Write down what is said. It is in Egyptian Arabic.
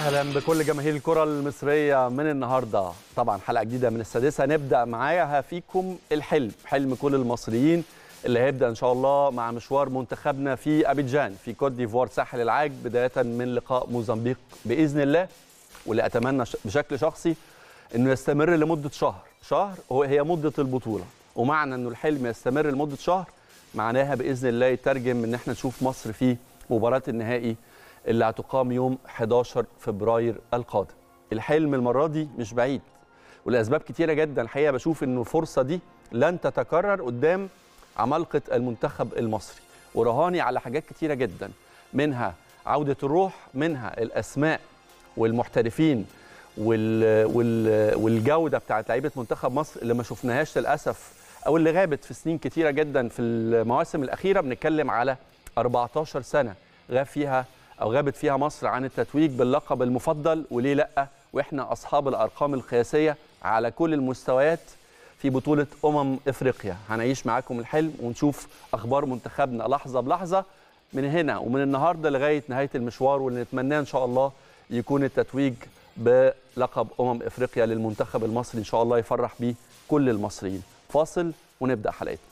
اهلا بكل جماهير الكره المصريه من النهارده طبعا حلقه جديده من السادسه نبدا معاها فيكم الحلم حلم كل المصريين اللي هيبدا ان شاء الله مع مشوار منتخبنا في ابيجان في كوت ديفوار ساحل العاج بدايه من لقاء موزمبيق باذن الله واللي اتمنى بشكل شخصي انه يستمر لمده شهر شهر هي مده البطوله ومعنى انه الحلم يستمر لمده شهر معناها باذن الله يترجم ان احنا نشوف مصر في مباراه النهائي اللي هتقام يوم 11 فبراير القادم الحلم المره دي مش بعيد ولاسباب كتيره جدا الحقيقه بشوف انه الفرصه دي لن تتكرر قدام عمالقه المنتخب المصري ورهاني على حاجات كتيره جدا منها عوده الروح منها الاسماء والمحترفين وال... وال... والجوده بتاعت لعيبه منتخب مصر اللي ما شفناهاش للاسف او اللي غابت في سنين كتيره جدا في المواسم الاخيره بنتكلم على 14 سنه غاب فيها او غابت فيها مصر عن التتويج باللقب المفضل وليه لا واحنا اصحاب الارقام القياسيه على كل المستويات في بطوله امم افريقيا هنعيش معاكم الحلم ونشوف اخبار منتخبنا لحظه بلحظه من هنا ومن النهارده لغايه نهايه المشوار واللي نتمناه ان شاء الله يكون التتويج بلقب امم افريقيا للمنتخب المصري ان شاء الله يفرح بيه كل المصريين فاصل ونبدا حلقتنا